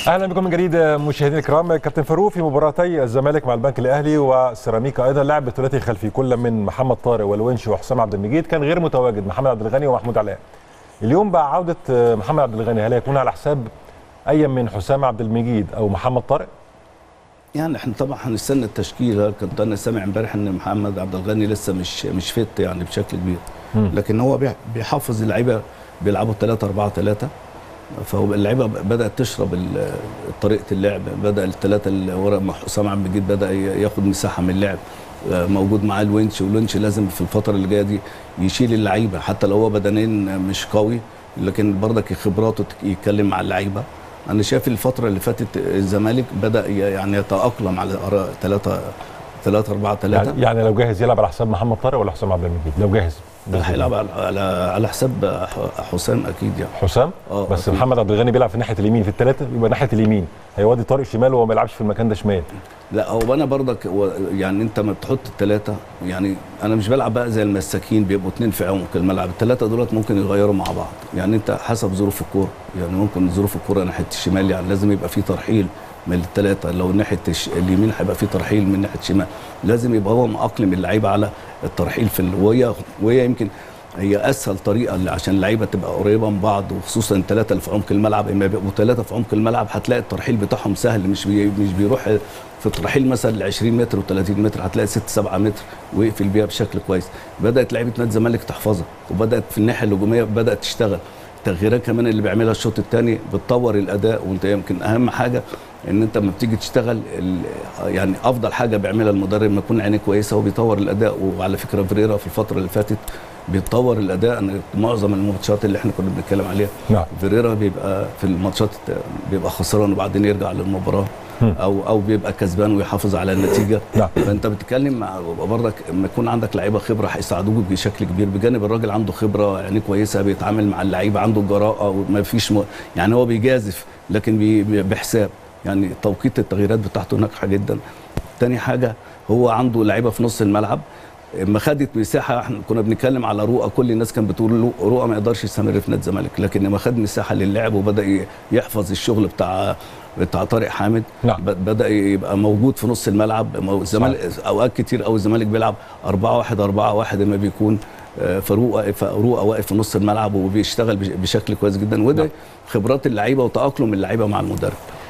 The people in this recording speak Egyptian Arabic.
اهلا بكم من جديد مشاهدينا الكرام كابتن فاروق في مباراتي الزمالك مع البنك الاهلي وسيراميكا ايضا لعب بثلاثي خلفي كل من محمد طارق والونشي وحسام عبد المجيد كان غير متواجد محمد عبد الغني ومحمود علاء اليوم بقى عوده محمد عبد الغني هل هيكون على حساب اي من حسام عبد المجيد او محمد طارق يعني احنا طبعا هنستنى التشكيله كنت انا سامع امبارح ان محمد عبد الغني لسه مش مش فت يعني بشكل كبير مم. لكن هو بيح- بيحافظ اللعيبه بيلعبوا 3 4 3 فهو اللعيبه بدات تشرب ال- طريقه اللعب بدا الثلاثه اللي ورا مع حسام عبد المجيد بدا ي- ياخد مساحه من اللعب آه، موجود معاه الونش والونش لازم في الفتره اللي جايه دي يشيل اللعيبه حتى لو هو بدنيا مش قوي لكن برضك خبراته تك- يتكلم مع اللعيبه انا شايف الفتره اللي فاتت الزمالك بدا ي- يعني يتاقلم على 3 3 4 3 يعني, يعني لو جاهز يلعب على حساب محمد طارق ولا حسام عبد المجيد لو جاهز هيلعب على على على حساب ح- حسام اكيد يعني حسام اه بس أكيد. محمد عبد الغني بيلعب في ناحيه اليمين في الثلاثه يبقى ناحيه اليمين هيودي طارق شمال وهو ما بيلعبش في المكان ده شمال لا هو انا برضك هو يعني انت ما بتحط الثلاثه يعني انا مش بلعب بقى زي المساكين بيبقوا اثنين في عمق الملعب الثلاثه دولت ممكن يغيروا مع بعض يعني انت حسب ظروف الكوره يعني ممكن ظروف الكوره ناحيه الشمال يعني لازم يبقى في ترحيل من الثلاثه لو ناحيه الش- اليمين هيبقى في ترحيل من ناحيه الشمال لازم يبقى هو مأقلم اللعيبه على الترحيل في ال- وهي وهي يمكن هي اسهل طريقه اللي عشان اللعيبه تبقى قريبه من بعض وخصوصا الثلاثه اللي في عمق الملعب اما بيبقوا ثلاثه في عمق الملعب هتلاقي الترحيل بتاعهم سهل مش بي مش بيروح في الترحيل مثلا ل 20 متر و30 متر هتلاقي 6 7 متر ويقفل بيها بشكل كويس بدات لعيبه نادي الزمالك تحفظها وبدات في الناحيه الهجوميه بدات تشتغل التغييرات كمان اللي بيعملها الشوط الثاني بتطور الاداء وانت يمكن اهم حاجه ان انت لما بتيجي تشتغل ال- يعني افضل حاجه بيعملها المدرب لما يكون عينيه كويسه وبيطور الاداء وعلى فكره فريرا في الفتره اللي فاتت بيتطور الاداء انا معظم الماتشات اللي احنا كنا بنتكلم عليها نعم فيريرا بيبقى في الماتشات بيبقى خسران وبعدين يرجع للمباراه هم. او او بيبقى كسبان ويحافظ على النتيجه نعم. فانت بتتكلم مع برضك لما يكون عندك لعيبه خبره هيساعدوك بشكل كبير بجانب الراجل عنده خبره يعني كويسه بيتعامل مع اللعيبه عنده جراءه وما فيش م... يعني هو بيجازف لكن بي... بي- بحساب يعني توقيت التغييرات بتاعته ناجحه جدا تاني حاجه هو عنده لعيبه في نص الملعب اما خدت مساحه احنا كنا بنتكلم على رؤى كل الناس كانت بتقول له رؤى ما يقدرش يستمر في نادي الزمالك لكن لما خد مساحه للعب وبدا ي- يحفظ الشغل بتاع بتاع طارق حامد نعم. ب- بدا يبقى موجود في نص الملعب مو- الزمالك اوقات كتير قوي الزمالك بيلعب 4 1 4 1 لما بيكون آه، فاروق واقف فاروق واقف في نص الملعب وبيشتغل بش- بشكل كويس جدا وده نعم. خبرات اللعيبه وتاقلم اللعيبه مع المدرب